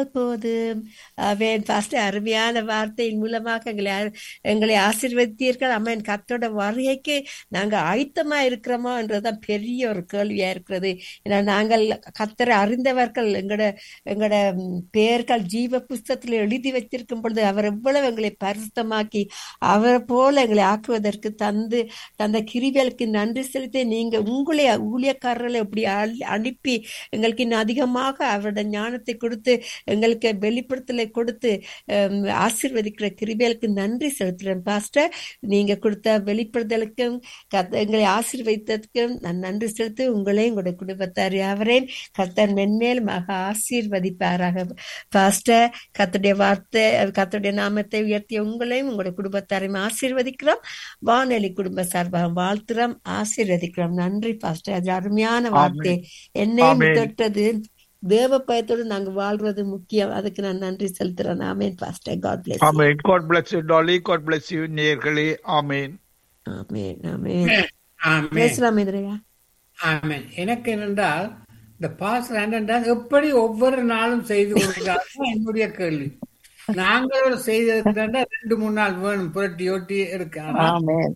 போதும் அவன் ஃபர்ஸ்ட் அருமையான வார்த்தையின் மூலமாக எங்களை ஆ- எங்களை ஆசீர்வதித்தீர்கள் அம்மன் கத்தோட வருகைக்கு நாங்க ஆயத்தமா இருக்கிறோமா என்றதுதான் பெரிய ஒரு கேள்வியா இருக்கிறது ஏன்னா நாங்கள் கத்தரை அறிந்தவர்கள் எங்களோட எங்களோட ம், பெயர்கள் ஜீவ புஸ்தகத்தில் எழுதி வைத்திருக்கும் பொழுது அவர் எவ்வளவு எங்களை பரிசுத்தமாக்கி அவரை போல எங்களை ஆக்குவதற்கு தந்து தந்த கிரிவேலுக்கு நன்றி செலுத்தி நீங்க உங்களை ஊழியக்காரர்களை இப்படி அழி- அனுப்பி எங்களுக்கு இன்னும் அதிகமாக அவரோட ஞானத்தை கொடுத்து எங்களுக்கு வெளிப்படுத்தலை கொடுத்து ஹம், ஆசீர்வதிக்கிற கிருபைகளுக்கு நன்றி செலுத்துறேன் பாஸ்டர் நீங்க கொடுத்த வெளிப்படுத்தலுக்கும் கத்த- எங்களை ஆசீர்வதித்ததுக்கும் நான் நன்றி செலுத்தி உங்களையும் உங்களுடைய குடும்பத்தார் யாவரையும் கர்த்தர் மென்மேல் மக ஆசீர்வதிப்பாராக பாஸ்டர் கத்துடைய வார்த்தை கத்துடைய நாமத்தை உயர்த்திய உங்களையும் உங்களுடைய குடும்பத்தாரையும் ஆசீர்வதிக்கிறோம் வானொலி குடும்ப சார்பாக வாழ்த்துறோம் ஆசீர்வதிக்கிறோம் நன்றி பாஸ்டர் அது அருமையான வார்த்தை என்னையும் ஆமென். தொட்டது தேவ பயத்தோடு நாங்க வாழ்றது முக்கியம் அதுக்கு நான் நன்றி செலுத்துறேன் amen pastor God bless amen God bless you Dolly God bless you நேயர்களே ஆமென் ஆமேன் ஆமேன் ஆமென் பேசலாம் இந்திரையா ஆமென் எனக்கு என்னென்றால் இந்த பாஸ் என்னென்றால் எப்படி ஒவ்வொரு நாளும் செய்து கொடுக்கிறார்கள் என்னுடைய கேள்வி நாங்கள் செய்ததுக்கு ரெண்டு மூணு நாள் வேணும் புரட்டி ஒட்டி எடுக்க ஆனா ஆமென்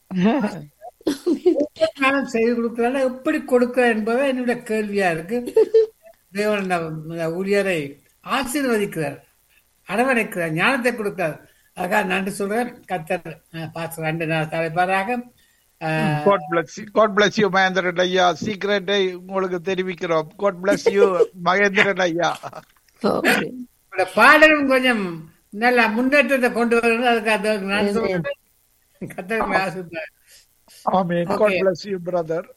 ஒவ்வொரு நாளும் செய்து கொடுக்கிறாங்க எப்படி கொடுக்கிறார் என்பது என்னுடைய கேள்வியா இருக்கு தேவன் இந்த இந்த ஊழியரை ஆசீர்வதிக்கிறார் அரவணைக்கிறார் ஞானத்தை கொடுக்கிறார் அதுக்காக நன்றி சொல்றேன் கத்தர் பாஸ் ரெண்டு நாள் தலைவராக ah, God bless God bless you Mahendran ஐயா சீக்கிரட்டை உங்களுக்கு தெரிவிக்கிறோம் காட் பிளஸ் யூ மகேந்திரன் ஐயா ஓகே உங்களோட பாடலும் கொஞ்சம் நல்ல முன்னேற்றத்தை கொண்டு வரணும் அதுக்காக நான் சொல்றேன் கத்தர் ஆசீர்வாதம் amen God bless you brother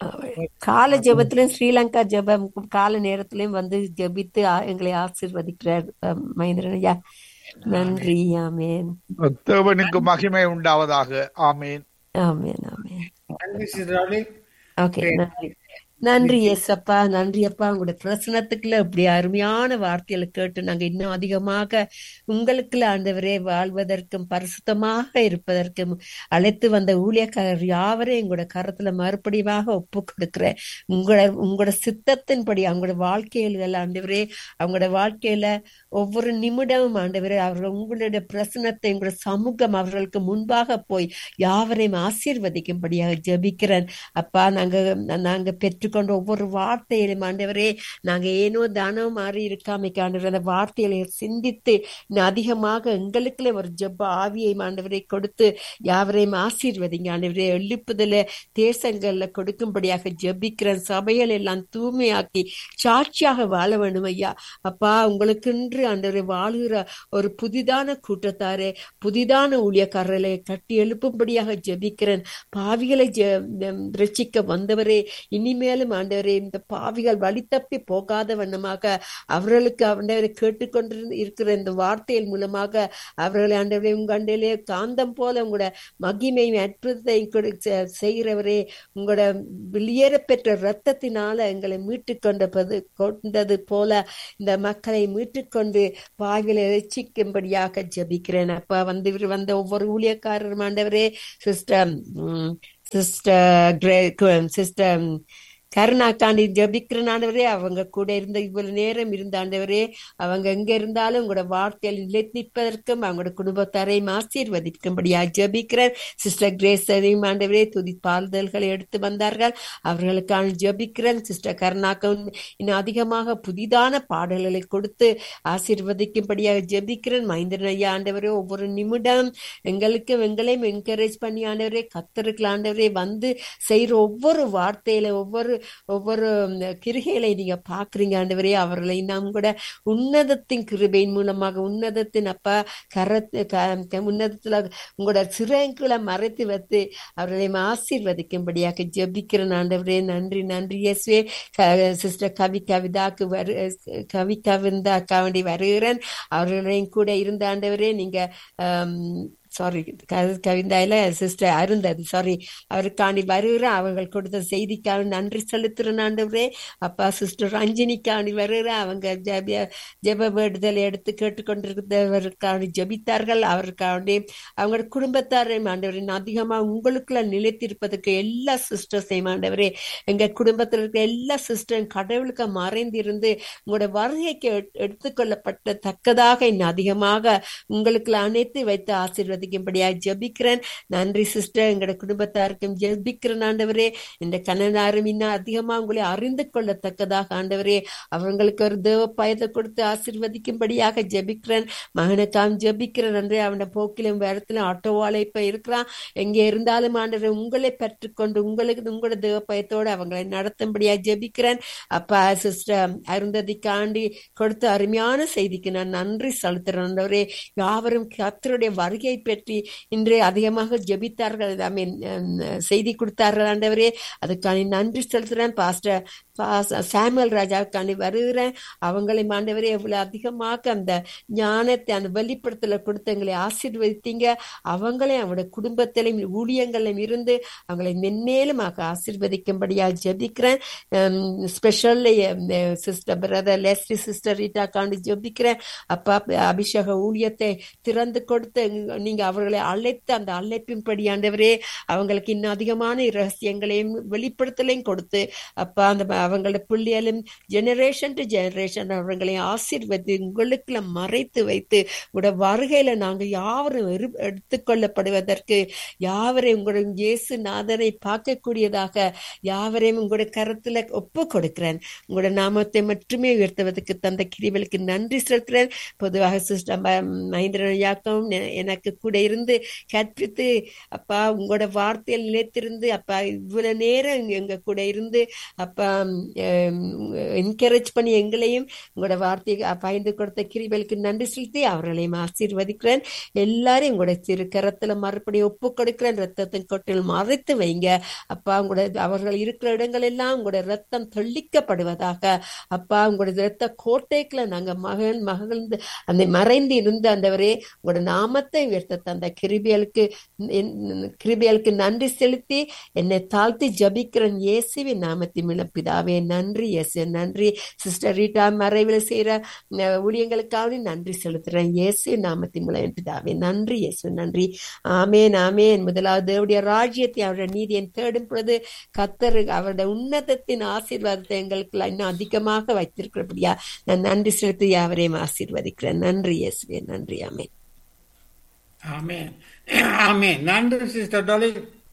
கால ஜெபத்திலும் ஸ்ரீலங்கா ஜெபம் கால நேரத்திலும் வந்து ஜெபித்து ஆ- எங்களை ஆசீர்வதிக்கிறார் அஹ், மகேந்திரன் ஐயா நன்றி ஆமேன் தேவனுக்கு மகிமை உண்டாவதாக ஆமென் ஆமேன் ஆமேன் நன்றி சிறாளி ஓகே நன்றி நன்றி ஏசப்பா நன்றி அப்பா உங்களுடைய பிரசனத்துக்குள்ள இப்படி அருமையான வார்த்தைகளை கேட்டு நாங்க இன்னும் அதிகமாக உங்களுக்குள்ள ஆண்டவரே வாழ்வதற்கும் பரிசுத்தமாக இருப்பதற்கும் அழைத்து வந்த ஊழியக்காரர் யாவரையும் எங்களோட கரத்துல மறுபடியுமாக ஒப்பு கொடுக்கிறேன் உங்களோட உங்களோட சித்தத்தின்படி அவங்களோட வாழ்க்கைகள் ஆண்டவரே அவங்களோட வாழ்க்கையில ஒவ்வொரு நிமிடமும் ஆண்டவரே அவர்கள் உங்களுடைய பிரசனத்தை உங்களுடைய சமூகம் அவர்களுக்கு முன்பாக போய் யாவரையும் ஆசீர்வதிக்கும்படியாக ஜெபிக்கிறேன் அப்பா நாங்க நாங்க பெற்றுக்கொண்ட ஒவ்வொரு வார்த்தையிலும் ஆண்டவரே நாங்க ஏனோ தானோ மாறி இருக்காமைக்கு ஆண்டவர் அந்த வார்த்தைகளை சிந்தித்து இன்னும் அதிகமாக எங்களுக்குள்ள ஒரு ஜெப ஆவியை ஆண்டவரை கொடுத்து யாவரையும் ஆசீர்வதிங்க ஆண்டவரே எழுப்புதல தேசங்கள்ல கொடுக்கும்படியாக ஜெபிக்கிறேன் சபைகள் எல்லாம் தூய்மையாக்கி சாட்சியாக வாழ வேண்டும் ஐயா அப்பா உங்களுக்கென்று ஆண்டவரை வாழுகிற ஒரு புதிதான கூட்டத்தாரே புதிதான ஊழியக்காரர்களை கட்டி எழுப்பும்படியாக ஜெபிக்கிறேன் பாவிகளை ஜெ- உம் ரட்சிக்க வந்தவரே இனிமேலும் ஆண்டவரே இந்த பாவிகள் வழி தப்பி போகாத வண்ணமாக அவர்களுக்கு ஆண்டவரை கேட்டுக்கொண்டு இருக்கிற இந்த வார்த்தையின் மூலமாக அவர்களை ஆண்டவரை உங்க அண்டையிலே காந்தம் போல உங்களோட மகிமையும் அற்புதத்தையும் கொடு- செ- செய்கிறவரே உங்களோட வெளியேற பெற்ற இரத்தத்தினால எங்களை மீட்டு கொண்டது கொண்டது போல இந்த மக்களை மீட்டுக்கொண்டு பாவிகளை ரட்சிக்கும்படியாக ஜெபிக்கிறேன் அப்ப வந்து இவர் வந்த ஒவ்வொரு ஊழியக்காரரும் ஆண்டவரே சிஸ்டர் சிஸ்டர் கிரே சிஸ்டர் கருணாக்காண்டி ஜபிக்கிற ஆண்டவரே அவங்க கூட இருந்த இவ்வளவு நேரம் இருந்த ஆண்டவரே அவங்க எங்க இருந்தாலும் உங்களோட வார்த்தையில் நிலைத்திருப்பதற்கும் அவங்களோட குடும்பத்தாரையும் ஆசீர்வதிக்கும்படியா ஜபிக்கிறேன் சிஸ்டர் கிரேஸரையும் ஆண்டவரே துதி பால்தல்களை எடுத்து வந்தார்கள் அவர்களுக்கான ஜபிக்கிறேன் சிஸ்டர் கருணாக்கம் இன்னும் அதிகமாக புதிதான பாடல்களை கொடுத்து ஆசீர்வதிக்கும்படியாக ஜெபிக்கிறேன் மைந்தன் ஐயா ஆண்டவரே ஒவ்வொரு நிமிடம் எங்களுக்கும் எங்களையும் என்கரேஜ் பண்ணி ஆண்டவரே கத்தருக்கு ஆண்டவரே வந்து செய்யற ஒவ்வொரு வார்த்தையில ஒவ்வொரு ஒவ்வொரு ம், கிருகைகளை நீங்க பாக்குறீங்க ஆண்டவரே அவர்களை நாம் கூட உன்னதத்தின் கிருபையின் மூலமாக உன்னதத்தின் அப்பா கரத்து க- உன்னதத்துல உங்களோட சிறங்குகளை மறைத்து வைத்து அவர்களை ஆசீர்வதிக்கும்படியாக ஜெபிக்கிறேன் ஆண்டவரே நன்றி நன்றி இயேசுவே சிஸ்டர் கவி கவிதாக்கு வரு கவி கவிந்தாக்கா வேண்டி வருகிறேன் அவர்களையும் கூட இருந்த ஆண்டவரே நீங்க ஆம், சாரி கவிந்தாயில சிஸ்டர் அருந்ததி சாரி அவருக்காண்டி வருகிற அவர்கள் கொடுத்த செய்திக்காக நன்றி செலுத்துறேன் ஆண்டவரே அப்பா சிஸ்டர் ரஞ்சினிக்காண்டி வருகிற அவங்க ஜெப ஜெப வேண்டுதல் எடுத்து கேட்டுக்கொண்டிருக்கிறவருக்காண்டி ஜெபித்தார்கள் அவருக்காண்டி அவங்க குடும்பத்தாரையும் ஆண்டவரே நான் அதிகமா உங்களுக்குள்ள நிலைத்திருப்பதற்கு எல்லா சிஸ்டர்ஸையும் ஆண்டவரே எங்க குடும்பத்தில் இருக்க எல்லா சிஸ்டரும் கடவுளுக்கு மறைந்திருந்து உங்களோட வருகைக்கு எட்- எடுத்துக்கொள்ளப்பட்ட தக்கதாக இன்னும் அதிகமாக உங்களுக்கு அனைத்து வைத்து ஆசீர்வதிக்கும்படியாக ஜெபிக்கிறேன் நன்றி சிஸ்டர் எங்களோட குடும்பத்தாருக்கும் ஜெபிக்கிறேன் ஆண்டவரே இந்த கண்ணனாரும் இன்னும் அதிகமா உங்களை அறிந்து கொள்ளத்தக்கதாக ஆண்டவரே அவங்களுக்கு ஒரு தேவ பயத்தை கொடுத்து ஆசீர்வதிக்கும்படியாக ஜெபிக்கிறேன் மகனுக்காம் ஜெபிக்கிறேன் நன்றி அவன போக்கிலும் வேறத்திலும் ஆட்டோவால இப்ப இருக்கிறான் எங்கே இருந்தாலும் ஆண்டவரே உங்களை பெற்றுக்கொண்டு உங்களுக்கு உங்களோட தேவ பயத்தோடு அவங்களை நடத்தும்படியா ஜெபிக்கிறேன் அப்பா சிஸ்டர் அருந்ததிக்காண்டி கொடுத்த அருமையான செய்திக்கு நான் நன்றி செலுத்துறேன் ஆண்டவரே யாவரும் கர்த்தருடைய வருகை பற்றி இன்று அதிகமாக ஜெபித்தார்கள் ஐ மீன் செய்தி கொடுத்தார்கள் ஆண்டவரே அதுக்கான நன்றி செலுத்துறேன் பாஸ்டர் சாமுவல் ராஜாவுக்காண்டி வருகிறேன் அவங்களை ஆண்டவரே எவ்வளவு அதிகமாக அந்த ஞானத்தை அந்த வெளிப்படுத்தல கொடுத்து எங்களை ஆசீர்வதித்தீங்க அவங்களையும் அவங்களோட குடும்பத்திலையும் ஊழியங்களிலும் இருந்து அவங்களை மென்மேலுமாக ஆசீர்வதிக்கும்படியாக ஜெபிக்கிறேன் specially sister brother Leslie sister ரீட்டாக்காண்டி ஜெபிக்கிறேன் அப்பா அபிஷேக ஊழியத்தை திறந்து கொடுத்து நீங்க அவர்களை அழைத்து அந்த அழைப்பின்படி ஆண்டவரே அவங்களுக்கு இன்னும் அதிகமான ரகசியங்களையும் வெளிப்படுத்தலையும் கொடுத்து அப்பா அந்த அவங்களோட பிள்ளைகளும் ஜெனரேஷன் டு ஜெனரேஷன் அவங்களையும் ஆசீர்வதி உங்களுக்குள்ள மறைத்து வைத்து உங்களோட வருகையில நாங்க யாவரும் எரு- எடுத்துக்கொள்ளப்படுவதற்கு யாவரையும் உங்களுடைய இயேசு நாதனை பார்க்கக்கூடியதாக யாவரையும் உங்களுடைய கரத்துல ஒப்பு கொடுக்கிறேன் உங்களோட நாமத்தை மட்டுமே உயர்த்துவதற்கு தந்த கிரிவலுக்கு நன்றி செலுத்துறேன் பொதுவாக சிஸ்டம் மகேந்திரன் யாக்கம் எனக்கு கூட இருந்து கற்பித்து அப்பா உங்களோட வார்த்தையில் நிலைத்திருந்து அப்பா இவ்வளவு நேரம் எங்க கூட இருந்து அப்பா என்கரேஜ் பண்ணி எங்களையும் உங்களோட வார்த்தையை பயந்து கொடுத்த கிரிவலுக்கு நன்றி செலுத்தி அவர்களையும் ஆசீர்வதிக்கிறேன் எல்லாரையும் உங்களோட சிறு கரத்துல மறுபடியும் ஒப்பு கொடுக்கிறேன் ரத்தத்தின் கொட்டில் மறைத்து வைங்க அப்பா உங்களோட அவர்கள் இருக்கிற இடங்கள் எல்லாம் உங்களோட ரத்தம் தெளிக்கப்படுவதாக அப்பா உங்களோட ரத்த கோட்டைக்குள்ள நாங்க மகன் மகிழ்ந்து அந்த மறைந்து இருந்த அந்தவரே உங்களோட நாமத்தை உயர்த்த தந்த கிருபியலுக்கு கிருபியலுக்கு நன்றி செலுத்தி என்னை தாழ்த்தி ஜபிக்கிறேன் இயேசுவின் நாமத்தின் மூலம் பிதாவே நன்றி இயேசு நன்றி சிஸ்டர் ரீட்டா மறைவில் செய்யற அஹ், ஊழியங்களுக்காக நன்றி செலுத்துறேன் இயேசு நாமத்தின் மூலம் என் பிதாவே நன்றி இயேசு நன்றி ஆமேன் ஆமேன் முதலாவது தேவனுடைய ராஜ்யத்தை அவருடைய நீதியை தேடும் பொழுது கத்தர் அவருடைய உன்னதத்தின் ஆசீர்வாதத்தை எங்களுக்கு இன்னும் அதிகமாக வைத்திருக்கிறபடியா நான் நன்றி செலுத்தி அவரையும் ஆசீர்வதிக்கிறேன் நன்றி இயேசுவே நன்றி ஆமேன் ஆமென் ஆமென் நன்றி சிஸ்டர் டோலி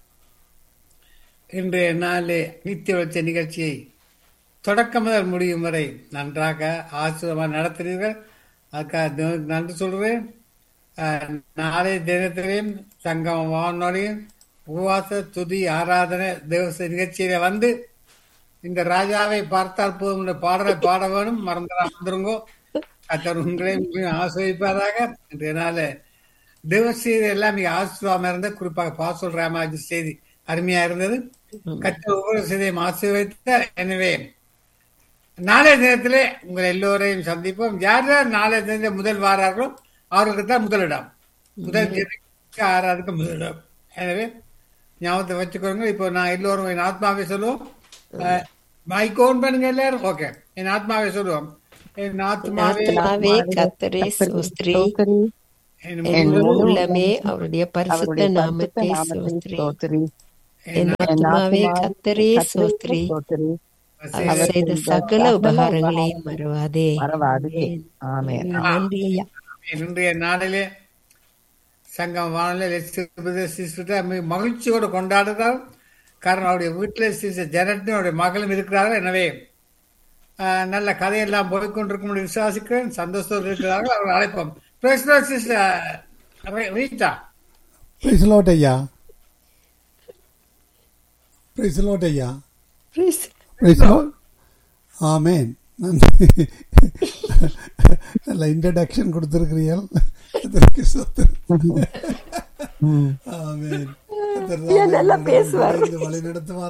இன்றைய நாளிலே நித்திய வச்ச நிகழ்ச்சியை தொடக்கம் முதல் முடியும் வரை நன்றாக ஆசிரியமாக நடத்தினீர்கள் அதுக்காக தேவனுக்கு நன்றி சொல்கிறேன் அஹ், நாளைய தினத்திலையும் சங்கம் வானொலியும் உபவாச துதி ஆராதனை தேவச நிகழ்ச்சியில வந்து இந்த ராஜாவை பார்த்தால் போதும் என்ற பாடலை பாட வேணும் மறந்துடா வந்துருங்கோ கத்தர் உங்களையும் ஆசிரியப்பாராக இன்றைய நாள் தேவசெய்தி எல்லாம் மிக ஆசிரியமா இருந்தது குறிப்பாக பாசல் ராமாஜி செய்தி அருமையா இருந்தது கத்தர் ஒவ்வொரு செய்தியும் ஆசீர்வதித்தார் எனவே நாளைய தினத்திலே உங்கள் எல்லோரையும் சந்திப்போம் யார் யார் நாளைய தினத்தில் முதல் வாரார்களோ அவர்களுக்கு தான் முதலிடம் முதல் ஜெபிக்க ஆறாருக்கு முதலிடம் எனவே ஞாபகத்தை வச்சுக்கோங்க இப்போ நான் எல்லோரும் என் ஆத்மாவை சொல்லுவோம் மைக் ஓன் பண்ணுங்க எல்லாரும் ஓகே என் ஆத்மாவை சொல்லுவோம் என் ஆத்மாவே ஆத்மாவே கத்தரே சோஸ்திரி என் என் முழு முழு உள்ளமே அவருடைய பரிசுத்த நாமத்தை சோஸ்திரி என் ஆத்மாவே கத்தரே சோஸ்திரி அவர் செய்த சகல உபகாரங்களையும் மறவாதே மறவாதே. ஆமென். நன்றி ஐயா இன்றைய நாளிலே சங்கம் வானிலை சிஸ்டர் மிக மகிழ்ச்சியோடு கொண்டாடுகிறார் காரணம் அவருடைய வீட்டில் சிஸ்டர் ஜெனட்னு அவருடைய மகளும் இருக்கிறார்கள் எனவே ஆஹ், நல்ல கதையெல்லாம் போய்கொண்டிருக்கும் என்று விசுவாசிக்கிறேன் சந்தோஷத்தோடு இருக்கிறார்கள் அவர் அழைப்போம் பிரசிடர் சிஸ்டர் ரீட்டா பிரைஸ் லாட் ஐயா பிரைஸ் லாட் ஐயா Praise பிரைஸ் லாட் ஆமேன் நன்றி நல்ல இன்ட்ரடக்ஷன் கொடுத்துருக்கிறீர்கள் அதற்கு ஸ்தோத்திரம். ஆமென் கர்த்தர் தாமே நல்லா உங்களை பேசுவார். வழி நடத்துவார்